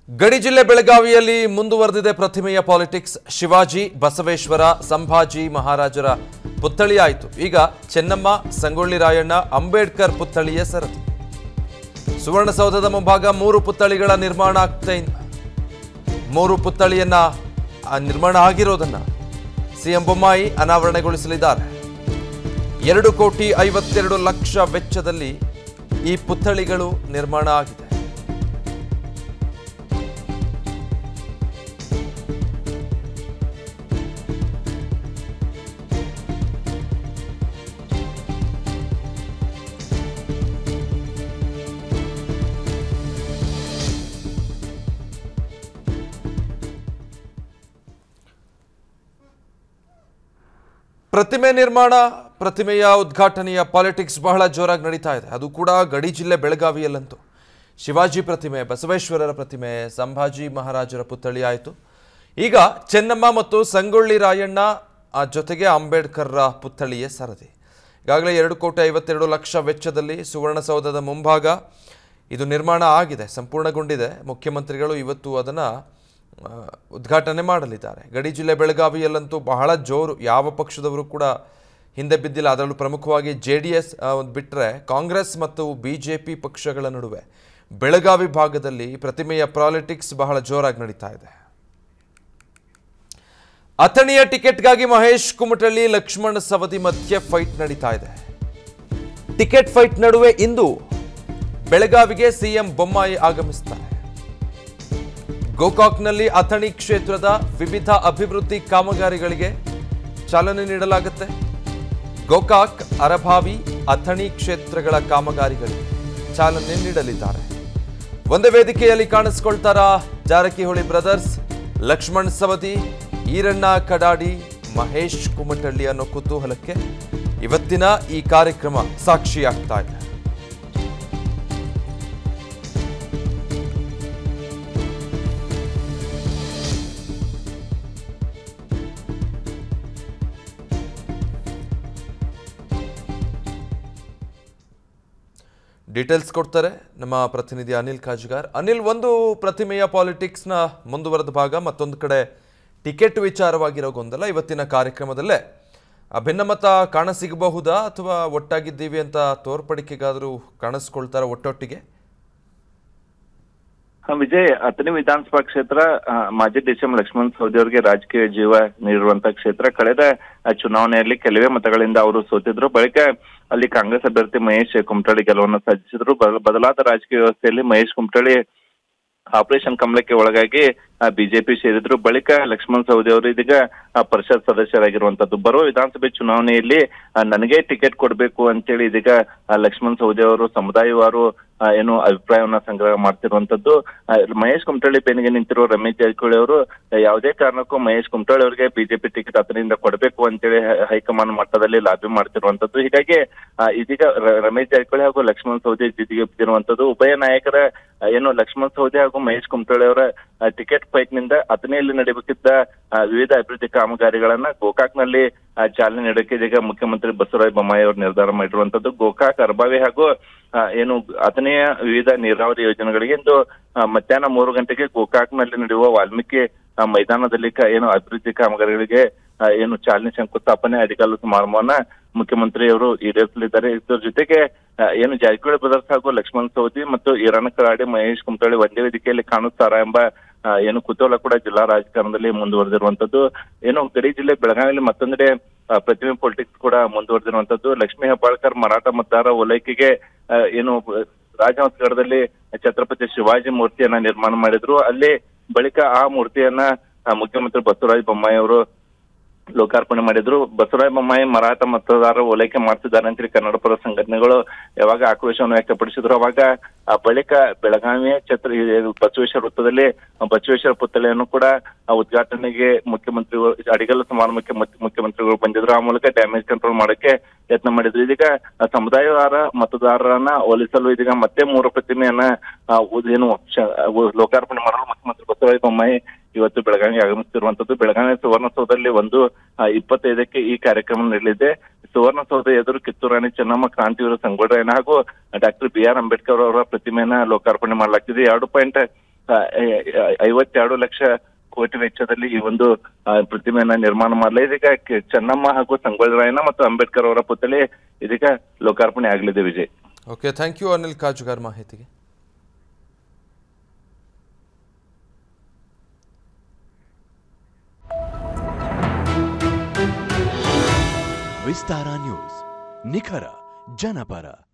ಗಡಿ ಜಿಲ್ಲೆ ಬೆಳಗಾವಿಯಲ್ಲಿ ಮುಂದುವರೆದಿದೆ ಪ್ರತಿಮೆಯ ಪಾಲಿಟಿಕ್ಸ್ ಶಿವಾಜಿ ಬಸವೇಶ್ವರ ಸಂಭಾಜಿ ಮಹಾರಾಜರ ಪುತ್ಥಳಿ ಆಯಿತು ಈಗ ಚೆನ್ನಮ್ಮ ಸಂಗೊಳ್ಳಿ ರಾಯಣ್ಣ ಅಂಬೇಡ್ಕರ್ ಪುತ್ಥಳಿಯ ಸರದಿ ಸುವರ್ಣಸೌಧದ ಮುಂಭಾಗ ಮೂರು ಪುತ್ಥಳಿಗಳ ನಿರ್ಮಾಣ ಆಗ್ತಾ ಇನ್- ಮೂರು ಪುತ್ಥಳಿಯನ್ನ ಆ, ನಿರ್ಮಾಣ ಆಗಿರೋದನ್ನ ಸಿಎಂ ಬೊಮ್ಮಾಯಿ ಅನಾವರಣಗೊಳಿಸಲಿದ್ದಾರೆ ಎರಡು ಕೋಟಿ ಐವತ್ತೆರಡು ಲಕ್ಷ ವೆಚ್ಚದಲ್ಲಿ ಈ ಪುತ್ಥಳಿಗಳು ನಿರ್ಮಾಣ ಆಗಿದೆ ಪ್ರತಿಮೆ ನಿರ್ಮಾಣ ಪ್ರತಿಮೆಯ ಉದ್ಘಾಟನೆಯ ಪಾಲಿಟಿಕ್ಸ್ ಬಹಳ ಜೋರಾಗಿ ನಡೀತಾ ಇದೆ ಅದು ಕೂಡ ಗಡಿ ಜಿಲ್ಲೆ ಬೆಳಗಾವಿಯಲ್ಲಂತೂ ಶಿವಾಜಿ ಪ್ರತಿಮೆ ಬಸವೇಶ್ವರರ ಪ್ರತಿಮೆ ಸಂಭಾಜಿ ಮಹಾರಾಜರ ಪುತ್ಥಳಿ ಆಯಿತು ಈಗ ಚೆನ್ನಮ್ಮ ಮತ್ತು ಸಂಗೊಳ್ಳಿ ರಾಯಣ್ಣ ಆ ಜೊತೆಗೆ ಅಂಬೇಡ್ಕರ್ರ ಪುತ್ಥಳಿಯ ಸರದಿ ಈಗಾಗಲೇ ಎರಡು ಕೋಟಿ ಐವತ್ತೆರಡು ಲಕ್ಷ ವೆಚ್ಚದಲ್ಲಿ ಸುವರ್ಣಸೌಧದ ಮುಂಭಾಗ ಇದು ನಿರ್ಮಾಣ ಆಗಿದೆ ಸಂಪೂರ್ಣಗೊಂಡಿದೆ ಮುಖ್ಯಮಂತ್ರಿಗಳು ಇವತ್ತು ಅದನ್ನು ಆ, ಉದ್ಘಾಟನೆ ಮಾಡಲಿದ್ದಾರೆ ಗಡಿ ಜಿಲ್ಲೆ ಬೆಳಗಾವಿಯಲ್ಲಂತೂ ಬಹಳ ಜೋರು ಯಾವ ಪಕ್ಷದವರು ಕೂಡ ಹಿಂದೆ ಬಿದ್ದಿಲ್ಲ ಅದರಲ್ಲೂ ಪ್ರಮುಖವಾಗಿ ಜೆ ಡಿ ಎಸ್ ಬಿಟ್ಟರೆ ಕಾಂಗ್ರೆಸ್ ಮತ್ತು ಬಿ ಜೆ ಪಿ ಪಕ್ಷಗಳ ನಡುವೆ ಬೆಳಗಾವಿ ಭಾಗದಲ್ಲಿ ಪ್ರತಿಮೆಯ ಪಾಲಿಟಿಕ್ಸ್ ಬಹಳ ಜೋರಾಗಿ ನಡೀತಾ ಇದೆ ಅಥಣಿಯ ಟಿಕೆಟ್ಗಾಗಿ ಮಹೇಶ್ ಕುಮಟಳ್ಳಿ ಲಕ್ಷ್ಮಣ್ ಸವದಿ ಮಧ್ಯೆ ಫೈಟ್ ನಡೀತಾ ಇದೆ ಟಿಕೆಟ್ ಫೈಟ್ ನಡುವೆ ಇಂದು ಬೆಳಗಾವಿಗೆ ಸಿಎಂ ಬೊಮ್ಮಾಯಿ ಆಗಮಿಸುತ್ತಾರೆ ಗೋಕಾಕ್ನಲ್ಲಿ ಅಥಣಿ ಕ್ಷೇತ್ರದ ವಿವಿಧ ಅಭಿವೃದ್ಧಿ ಕಾಮಗಾರಿಗಳಿಗೆ ಚಾಲನೆ ನೀಡಲಾಗುತ್ತೆ ಗೋಕಾಕ್ ಅರಭಾವಿ ಅಥಣಿ ಕ್ಷೇತ್ರಗಳ ಕಾಮಗಾರಿಗಳಿಗೆ ಚಾಲನೆ ನೀಡಲಿದ್ದಾರೆ ಒಂದೇ ವೇದಿಕೆಯಲ್ಲಿ ಕಾಣಿಸ್ಕೊಳ್ತಾರ ಜಾರಕಿಹೊಳಿ ಬ್ರದರ್ಸ್ ಲಕ್ಷ್ಮಣ್ ಸವದಿ ಈರಣ್ಣ ಕಡಾಡಿ ಮಹೇಶ್ ಕುಮಟಳ್ಳಿ ಅನ್ನೋ ಕುತೂಹಲಕ್ಕೆ ಇವತ್ತಿನ ಈ ಕಾರ್ಯಕ್ರಮ ಸಾಕ್ಷಿಯಾಗ್ತಾ ಇದೆ ಡೀಟೇಲ್ಸ್ ಕೊಡ್ತಾರೆ ನಮ್ಮ ಪ್ರತಿನಿಧಿ ಅನಿಲ್ ಕಾಜ್ಗಾರ್ ಅನಿಲ್ ಒಂದು ಪ್ರತಿಮೆಯ ಪಾಲಿಟಿಕ್ಸ್ನ ಮುಂದುವರೆದ ಭಾಗ ಮತ್ತೊಂದು ಕಡೆ ಟಿಕೆಟ್ ವಿಚಾರವಾಗಿರೋ ಗೊಂದಲ ಇವತ್ತಿನ ಕಾರ್ಯಕ್ರಮದಲ್ಲೇ ಆ ಭಿನ್ನಮತ ಕಾಣಸಿಗಬಹುದಾ ಅಥವಾ ಒಟ್ಟಾಗಿದ್ದೀವಿ ಅಂತ ತೋರ್ಪಡಿಕೆಗಾದರೂ ಕಾಣಿಸ್ಕೊಳ್ತಾರ ಒಟ್ಟೊಟ್ಟಿಗೆ ಹಾ, ವಿಜಯ್ ಅಥಣಿ ವಿಧಾನಸಭಾ ಕ್ಷೇತ್ರ ಆ, ಮಾಜಿ ಡಿಸಿಎಂ ಲಕ್ಷ್ಮಣ್ ಸವದಿ ಅವರಿಗೆ ರಾಜಕೀಯ ಜೀವ ನೀಡಿರುವಂತ ಕ್ಷೇತ್ರ ಕಳೆದ ಆ, ಚುನಾವಣೆಯಲ್ಲಿ ಕೆಲವೇ ಮತಗಳಿಂದ ಅವರು ಸೋತಿದ್ರು ಬಳಿಕ ಅಲ್ಲಿ ಕಾಂಗ್ರೆಸ್ ಅಭ್ಯರ್ಥಿ ಮಹೇಶ್ ಕುಮಟಳ್ಳಿ ಗೆಲುವನ್ನು ಸಾಧಿಸಿದ್ರು ಬದ- ಬದಲಾದ ರಾಜಕೀಯ ವ್ಯವಸ್ಥೆಯಲ್ಲಿ ಮಹೇಶ್ ಕುಮಟಳ್ಳಿ ಆಪರೇಷನ್ ಕಮಲಕ್ಕೆ ಒಳಗಾಗಿ ಬಿಜೆಪಿ ಸೇರಿದ್ರು ಬಳಿಕ ಲಕ್ಷ್ಮಣ್ ಸವದಿ ಅವರು ಇದೀಗ ಆ, ಪರಿಷತ್ ಸದಸ್ಯರಾಗಿರುವಂತದ್ದು ಬರುವ ವಿಧಾನಸಭೆ ಚುನಾವಣೆಯಲ್ಲಿ ಆ, ನನಗೆ ಟಿಕೆಟ್ ಕೊಡಬೇಕು ಅಂತೇಳಿ ಇದೀಗ ಆ, ಲಕ್ಷ್ಮಣ್ ಸವದಿ ಅವರು ಸಮುದಾಯವಾರು ಆ, ಏನು ಅಭಿಪ್ರಾಯವನ್ನ ಸಂಗ್ರಹ ಮಾಡ್ತಿರುವಂತದ್ದು ಆ, ಮಹೇಶ್ ಕುಮಟಳ್ಳಿ ಬೆನ್ನಿಗೆ ನಿಂತಿರುವ ರಮೇಶ್ ಜಾರಕಿಹೊಳಿ ಅವರು ಆ, ಯಾವುದೇ ಕಾರಣಕ್ಕೂ ಮಹೇಶ್ ಕುಮಟಳ್ಳಿ ಅವರಿಗೆ ಬಿಜೆಪಿ ಟಿಕೆಟ್ ಅದರಿಂದ ಕೊಡಬೇಕು ಅಂತೇಳಿ ಹೈ- ಹೈಕಮಾಂಡ್ ಮಟ್ಟದಲ್ಲಿ ಲಾಬಿ ಮಾಡ್ತಿರುವಂತದ್ದು ಹೀಗಾಗಿ ಆ, ಇದೀಗ ರ- ರಮೇಶ್ ಜಾರಕಿಹೊಳಿ ಹಾಗೂ ಲಕ್ಷ್ಮಣ್ ಸವದಿ ಜಿದ್ದಿಗೆ ಬಿದ್ದಿರುವಂತದ್ದು ಉಭಯ ನಾಯಕರ ಆ, ಏನು ಲಕ್ಷ್ಮಣ್ ಸವದಿ ಹಾಗೂ ಮಹೇಶ್ ಕುಮಟಳ್ಳಿ ಅವರ ಆ, ಟಿಕೆಟ್ ಫೈಟ್ ನಿಂದ ಅಥಣಿಯಲ್ಲಿ ನಡೆಯಬೇಕಿದ್ದ ಆ, ವಿವಿಧ ಅಭಿವೃದ್ಧಿ ಕಾಮಗಾರಿಗಳನ್ನ ಗೋಕಾಕ್ನಲ್ಲಿ ಆ, ಚಾಲನೆ ನೀಡೋಕೆ ಇದೀಗ ಮುಖ್ಯಮಂತ್ರಿ ಬಸವರಾಜ ಬೊಮ್ಮಾಯಿ ಅವರು ನಿರ್ಧಾರ ಮಾಡಿರುವಂತದ್ದು ಗೋಕಾಕ್ ಅರ್ಬಾವಿ ಹಾಗೂ ಆ, ಏನು ಅಥಣಿಯ ವಿವಿಧ ನೀರಾವರಿ ಯೋಜನೆಗಳಿಗೆ ಇಂದು ಆ, ಮಧ್ಯಾಹ್ನ ಮೂರು ಗಂಟೆಗೆ ಗೋಕಾಕ್ನಲ್ಲಿ ನಡೆಯುವ ವಾಲ್ಮೀಕಿ ಆ, ಮೈದಾನದಲ್ಲಿ ಕ- ಏನು ಅಭಿವೃದ್ಧಿ ಕಾಮಗಾರಿಗಳಿಗೆ ಆ, ಏನು ಚಾಲನೆ ಶಂಕುಸ್ಥಾಪನೆ ಅಧಿಕಾಲ ಸಮಾರಂಭವನ್ನ ಮುಖ್ಯಮಂತ್ರಿ ಅವರು ಈಡೇರಿಸಲಿದ್ದಾರೆ ಇದರ ಜೊತೆಗೆ ಆ, ಏನು ಜಾರಕಿಹೊಳಿ ಬ್ರದರ್ಸ್ ಹಾಗೂ ಲಕ್ಷ್ಮಣ್ ಸವದಿ ಮತ್ತು ಈರಣ್ಣ ಕರಾಡಿ ಮಹೇಶ್ ಕುಮಟಳ್ಳಿ ಒಂದೇ ವೇದಿಕೆಯಲ್ಲಿ ಕಾಣುತ್ತಾರಾ ಎಂಬ ಆ, ಏನು ಕುತೂಹಲ ಕೂಡ ಜಿಲ್ಲಾ ರಾಜಕಾರಣದಲ್ಲಿ ಮುಂದುವರೆದಿರುವಂತದ್ದು ಏನು ಗಡಿ ಜಿಲ್ಲೆ ಬೆಳಗಾವಿಯಲ್ಲಿ ಮತ್ತೊಂದೆಡೆ ಆ, ಪ್ರತಿಮೆ ಪೊಲಿಟಿಕ್ಸ್ ಕೂಡ ಮುಂದುವರೆದಿರುವಂತದ್ದು ಲಕ್ಷ್ಮೀ ಹೆಬ್ಬಾಳ್ಕರ್ ಮರಾಠ ಮತದಾರ ಓಲೈಕೆಗೆ ಆ, ಏನು ರಾಜಹಂಸಗಢದಲ್ಲಿ ಛತ್ರಪತಿ ಶಿವಾಜಿ ಮೂರ್ತಿಯನ್ನ ನಿರ್ಮಾಣ ಮಾಡಿದ್ರು ಅಲ್ಲಿ ಬಳಿಕ ಆ ಮೂರ್ತಿಯನ್ನ ಆ, ಮುಖ್ಯಮಂತ್ರಿ ಬಸವರಾಜ ಬೊಮ್ಮಾಯಿ ಅವರು ಲೋಕಾರ್ಪಣೆ ಮಾಡಿದ್ರು ಬಸವರಾಜ ಬೊಮ್ಮಾಯಿ ಮರಾಠ ಮತದಾರರು ಓಲೈಕೆ ಮಾಡ್ತಿದ್ದಾರೆ ಅಂತೇಳಿ ಕನ್ನಡ ಪರ ಸಂಘಟನೆಗಳು ಯಾವಾಗ ಆಕ್ರೋಶವನ್ನು ವ್ಯಕ್ತಪಡಿಸಿದ್ರು ಅವಾಗ ಆ ಬಳಿಕ ಬೆಳಗಾವಿಯ ಛತ್ರ ಇದು ಬಸವೇಶ್ವರ ವೃತ್ತದಲ್ಲಿ ಬಸವೇಶ್ವರ ಪುತ್ಥಳಿಯನ್ನು ಕೂಡ ಆ ಉದ್ಘಾಟನೆಗೆ ಮುಖ್ಯಮಂತ್ರಿಗಳು ಅಡಿಗಲ್ಲ ಸಮಾರಂಭಕ್ಕೆ ಮುಖ್ಯ- ಮುಖ್ಯಮಂತ್ರಿಗಳು ಬಂದಿದ್ರು ಆ ಮೂಲಕ ಡ್ಯಾಮೇಜ್ ಕಂಟ್ರೋಲ್ ಮಾಡಕ್ಕೆ ಯತ್ನ ಮಾಡಿದ್ರು ಇದೀಗ ಆ ಸಮುದಾಯವಾರ ಮತದಾರರನ್ನ ಹೋಲಿಸಲು ಇದೀಗ ಮತ್ತೆ ಮೂರು ಪ್ರತಿಮೆಯನ್ನ ಆ, ಉದ್- ಏನು ಶ- ಉ- ಲೋಕಾರ್ಪಣೆ ಮಾಡಲು ಮುಖ್ಯಮಂತ್ರಿ ಬಸವರಾಜ ಬೊಮ್ಮಾಯಿ ಇವತ್ತು ಬೆಳಗಾವಿಗೆ ಆಗಮಿಸುತ್ತಿರುವಂತದ್ದು ಬೆಳಗಾವಿ ಸುವರ್ಣಸೌಧದಲ್ಲಿ ಒಂದು ಆ, ಇಪ್ಪತ್ತೈದಕ್ಕೆ ಈ ಕಾರ್ಯಕ್ರಮ ನಡೆಯಲಿದೆ ಸುವರ್ಣಸೌಧ ಎದುರು ಕಿತ್ತೂರು ರಾಣಿ ಚೆನ್ನಮ್ಮ ಕ್ರಾಂತಿವೀರ ಸಂಗೊಳ್ಳಿ ರಾಯಣ್ಣ ಹಾಗೂ ಡಾಕ್ಟರ್ ಬಿ ಆರ್ ಅಂಬೇಡ್ಕರ್ ಅವರ ಪ್ರತಿಮೆಯನ್ನ ಲೋಕಾರ್ಪಣೆ ಮಾಡಲಾಗ್ತಿದೆ ಎರಡು ಪಾಯಿಂಟ್ ಆ, ಐ- ಐ- ಐವತ್ತೆರಡು ಲಕ್ಷ ಕೋಟಿ ವೆಚ್ಚದಲ್ಲಿ ಈ ಒಂದು ಆ, ಪ್ರತಿಮೆಯನ್ನ ನಿರ್ಮಾಣ ಮಾಡಲಿ ಇದೀಗ ಕೆ- ಚೆನ್ನಮ್ಮ ಹಾಗೂ ಸಂಗೊಳ್ಳಿ ರಾಯಣ್ಣ ಮತ್ತು ಅಂಬೇಡ್ಕರ್ ಅವರ ಪುತ್ಥಳಿ ಇದೀಗ ಲೋಕಾರ್ಪಣೆ ಆಗಲಿದೆ Vijay okay thank you Anil Kajugar ಮಾಹಿತಿಗೆ ವಿಸ್ತಾರ ನ್ಯೂಸ್ ನಿಖರ ಜನಪರ